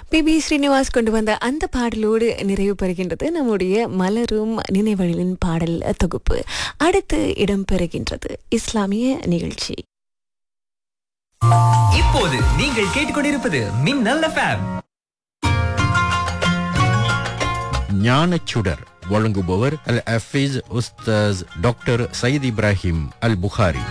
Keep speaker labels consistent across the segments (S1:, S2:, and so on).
S1: B B Srinivas கொண்டு வந்த அந்த பாடலோடு நிறைவு பெறுகின்றது நம்முடைய மலரும் நினைவழியின் பாடல் தொகுப்பு அடுத்து இடம்பெறுகின்றது இஸ்லாமிய நிகழ்ச்சி
S2: இப்போது நீங்கள் கேட்டுக்கொண்டிருப்பது மின்னல் எஃப்எம்
S3: ஞானச்சுடர் வழங்குபவர் அல் அஃபீஸ் உஸ்தாஸ் டாக்டர் சயீத் இப்ராஹிம் அல் புகாரி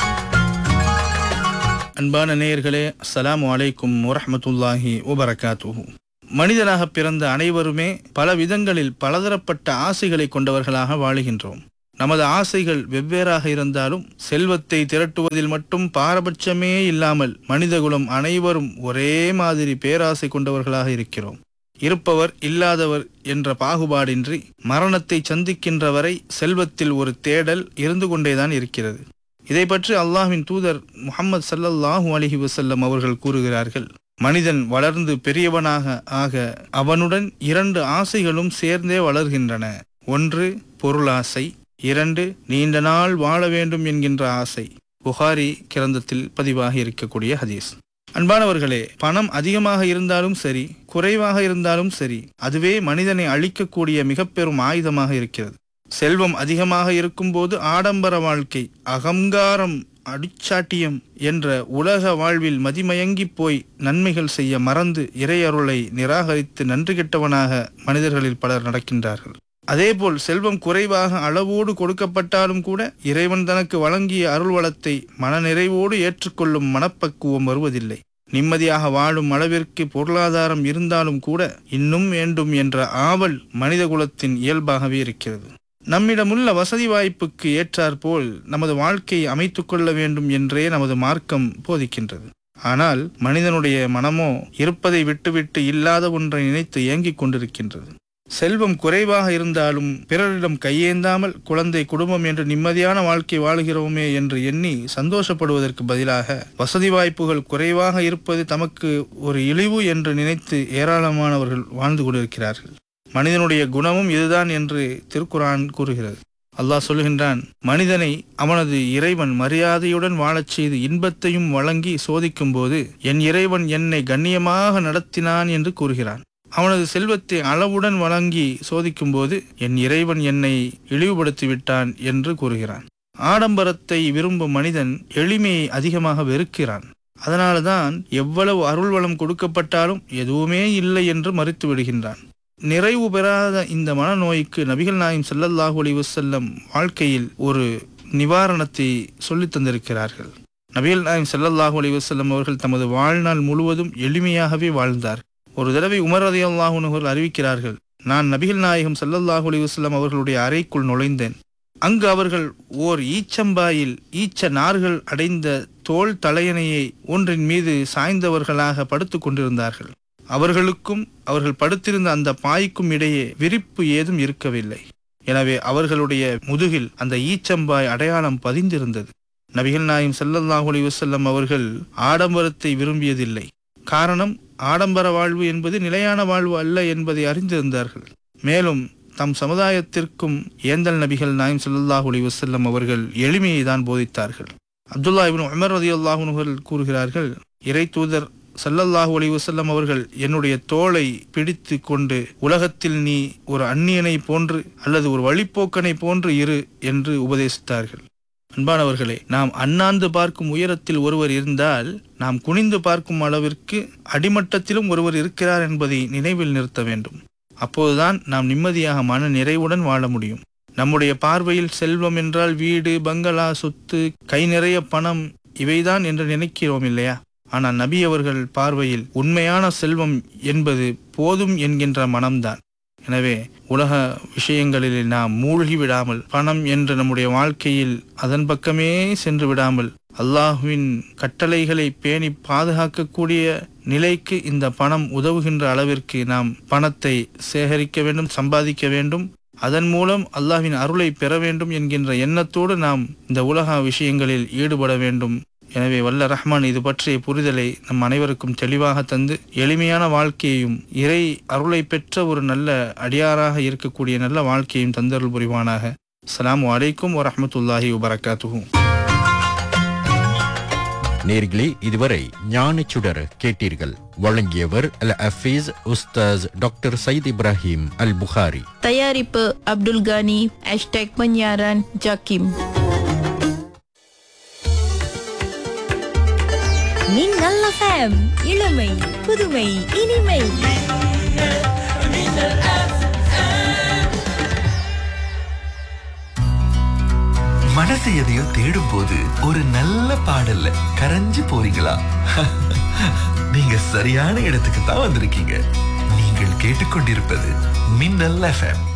S4: அன்பான நேயர்களே அஸ்ஸலாமு அலைக்கும் வரஹ்மத்துல்லாஹி வபரகாத்துஹு மனிதனாக பிறந்த அனைவருமே பல விதங்களில் பலதரப்பட்ட ஆசைகளை கொண்டவர்களாக வாழுகின்றோம் நமது ஆசைகள் வெவ்வேறாக இருந்தாலும் செல்வத்தை திரட்டுவதில் மட்டும் பாரபட்சமே இல்லாமல் மனிதகுலம் அனைவரும் ஒரே மாதிரி பேராசை கொண்டவர்களாக இருக்கிறோம் இருப்பவர் இல்லாதவர் என்ற பாகுபாடின்றி மரணத்தை சந்திக்கின்ற வரை செல்வத்தில் ஒரு தேடல் இருந்து கொண்டேதான் இருக்கிறது இதை பற்றி அல்லாஹ்வின் தூதர் முஹம்மது ஸல்லல்லாஹு அலைஹி வஸல்லம் அவர்கள் கூறுகிறார்கள் மனிதன் வளர்ந்து பெரியவனாக ஆக அவனுடன் இரண்டு ஆசைகளும் சேர்ந்தே வளர்கின்றன ஒன்று பொருளாசை இரண்டு நீண்ட நாள் வாழ வேண்டும் என்கின்ற ஆசை புகாரி கிரந்தத்தில் பதிவாக இருக்கக்கூடிய ஹதீஸ் அன்பானவர்களே பணம் அதிகமாக இருந்தாலும் சரி குறைவாக இருந்தாலும் சரி அதுவே மனிதனை அழிக்கக்கூடிய மிக பெரும் ஆயுதமாக இருக்கிறது செல்வம் அதிகமாக இருக்கும்போது ஆடம்பர வாழ்க்கை அகங்காரம் அடிச்சாட்டியம் என்ற உலக வாழ்வில் மதிமயங்கி போய் நன்மைகள் செய்ய மறந்து இறையருளை நிராகரித்து நன்றி கெட்டவனாக மனிதர்களில் பலர் நடக்கின்றார்கள் அதேபோல் செல்வம் குறைவாக அளவோடு கொடுக்கப்பட்டாலும் கூட இறைவன் தனக்கு வழங்கிய அருள் வளத்தை மனநிறைவோடு ஏற்றுக்கொள்ளும் மனப்பக்குவம் வருவதில்லை நிம்மதியாக வாழும் அளவிற்கு பொருளாதாரம் இருந்தாலும் கூட இன்னும் வேண்டும் என்ற ஆவல் மனிதகுலத்தின் இயல்பாகவே இருக்கிறது நம்மிடமுள்ள வசதி வாய்ப்புக்கு ஏற்றாற்போல் நமது வாழ்க்கையை அமைத்துக் கொள்ள வேண்டும் என்றே நமது மார்க்கம் போதிக்கின்றது ஆனால் மனிதனுடைய மனமோ இருப்பதை விட்டுவிட்டு இல்லாத ஒன்றை நினைத்து ஏங்கிக் கொண்டிருக்கின்றது செல்வம் குறைவாக இருந்தாலும் பிறரிடம் கையேந்தாமல் குழந்தை குடும்பம் என்று நிம்மதியான வாழ்க்கை வாழுகிறோமே என்று எண்ணி சந்தோஷப்படுவதற்கு பதிலாக வசதி வாய்ப்புகள் குறைவாக இருப்பது தமக்கு ஒரு இழிவு என்று நினைத்து ஏராளமானவர்கள் வாழ்ந்து கொண்டிருக்கிறார்கள் மனிதனுடைய குணமும் இதுதான் என்று திருக்குரான் கூறுகிறது அல்லாஹ் சொல்கின்றான் மனிதனை அவனது இறைவன் மரியாதையுடன் வாழச் செய்து இன்பத்தையும் வழங்கி சோதிக்கும்போது என் இறைவன் என்னை கண்ணியமாக நடத்தினான் என்று கூறுகிறான் அவனது செல்வத்தை அளவுடன் வழங்கி சோதிக்கும்போது என் இறைவன் என்னை இழிவுபடுத்தி விட்டான் என்று கூறுகிறான் ஆடம்பரத்தை விரும்பும் மனிதன் எளிமையை அதிகமாக வெறுக்கிறான் அதனால்தான் எவ்வளவு அருள் வளம் கொடுக்கப்பட்டாலும் எதுவுமே இல்லை என்று மறுத்து விடுகின்றான் நிறைவு பெறாத இந்த மனநோய்க்கு நபிகள் நாயம் ஸல்லல்லாஹு அலைஹி வஸல்லம் வாழ்க்கையில் ஒரு நிவாரணத்தை சொல்லித் தந்திருக்கிறார்கள் நபிகள் நாயம் ஸல்லல்லாஹு அலைஹி வஸல்லம் அவர்கள் தமது வாழ்நாள் முழுவதும் எளிமையாகவே வாழ்ந்தார் ஒரு தடவை உமர் ரலியல்லாஹு அன்ஹு அவர்கள் அறிவிக்கிறார்கள் நான் நபிகள் நாயகம் ஸல்லல்லாஹு அலைஹி வஸல்லம் அவர்களுடைய அறைக்குள் நுழைந்தேன் அங்கு அவர்கள் ஓர் ஈச்சம்பாயில் ஈச்ச நார்கள் அடைந்த தோல் தலையணையை ஒன்றின் மீது சாய்ந்தவர்களாக படுத்துக் கொண்டிருந்தார்கள் அவர்களுக்கும் அவர்கள் படுத்திருந்த அந்த பாய்க்கும் இடையே விரிப்பு ஏதும் இருக்கவில்லை எனவே அவர்களுடைய முதுகில் அந்த ஈச்சம்பாய் அடையாளம் பதிந்திருந்தது நபிகள் நாயம் ஸல்லல்லாஹு அலைஹி வஸல்லம் அவர்கள் ஆடம்பரத்தை விரும்பியதில்லை காரணம் ஆடம்பர வாழ்வு என்பது நிலையான வாழ்வு அல்ல என்பதை அறிந்திருந்தார்கள் மேலும் தம் சமுதாயத்திற்கும் ஏந்தல் நபிகள் நாயம் ஸல்லல்லாஹு அலைஹி வஸல்லம் அவர்கள் எளிமையை தான் போதித்தார்கள் அப்துல்லா இப்னு உமர் ரலியல்லாஹு அன்ஹு அவர்கள் கூறுகிறார்கள் இறை தூதர் சல்லல்லாஹு அலைஹி வஸல்லம் அவர்கள் என்னுடைய தோளை பிடித்து கொண்டு உலகத்தில் நீ ஒரு அந்நியனை போன்று அல்லது ஒரு வழிப்போக்கனை போன்று இரு என்று உபதேசித்தார்கள் அன்பானவர்களே நாம் அண்ணாந்து பார்க்கும் உயரத்தில் ஒருவர் இருந்தால் நாம் குனிந்து பார்க்கும் அளவிற்கு அடிமட்டத்திலும் ஒருவர் இருக்கிறார் என்பதை நினைவில் நிறுத்த வேண்டும் அப்போதுதான் நாம் நிம்மதியாக மன நிறைவுடன் வாழ முடியும் நம்முடைய பார்வையில் செல்வம் என்றால் வீடு பங்களா சொத்து கை நிறைய பணம் இவைதான் என்று நினைக்கிறோம் இல்லையா ஆனால் நபி அவர்கள் பார்வையில் உண்மையான செல்வம் என்பது போதும் என்கின்ற மனம்தான் எனவே உலக விஷயங்களில் நாம் மூழ்கி விடாமல் பணம் என்று நம்முடைய வாழ்க்கையில் அதன் பக்கமே சென்று விடாமல் அல்லாஹுவின் கட்டளைகளை பேணி பாதுகாக்கக்கூடிய நிலைக்கு இந்த பணம் உதவுகின்ற அளவிற்கு நாம் பணத்தை சேகரிக்க வேண்டும் சம்பாதிக்க வேண்டும் அதன் மூலம் அல்லாஹ்வின் அருளை பெற வேண்டும் என்கின்ற எண்ணத்தோடு நாம் இந்த உலக விஷயங்களில் ஈடுபட வேண்டும் எனவே வல்ல ரஹ்மான் இது பற்றிய புரிதலை நம் அனைவருக்கும் தெளிவாக தந்து எளிமையான வாழ்க்கையையும் இறை அருளை பெற்ற ஒரு நல்ல அடியாராக இருக்கக்கூடிய நல்ல வாழ்க்கையும் தந்தருள் புரிவானாக அஸ்ஸலாமு அலைக்கும் வரஹ்மத்துல்லாஹி வபரகாத்துஹு
S3: நேர்களே இதுவரை ஞானச்சுடர் கேட்டீர்கள் வழங்கியவர் அல் அஃபீஸ் உஸ்தாஸ் டாக்டர் சயீத் இப்ராஹிம் அல் புகாரி
S5: தயாரிப்பு அப்துல் கானி ஹேஷ்டேக் பன்யாரன் ஜாக்கிம்
S6: மின்னல் எஃப்எம் இளமை புதுமை இனிமை
S7: மனசு எதையோ தேடும் போது ஒரு நல்ல பாடல்ல கரைஞ்சு போறீங்களா நீங்க சரியான இடத்துக்கு தான் வந்திருக்கீங்க நீங்கள் கேட்டுக்கொண்டிருப்பது மின்னல் எஃப்எம்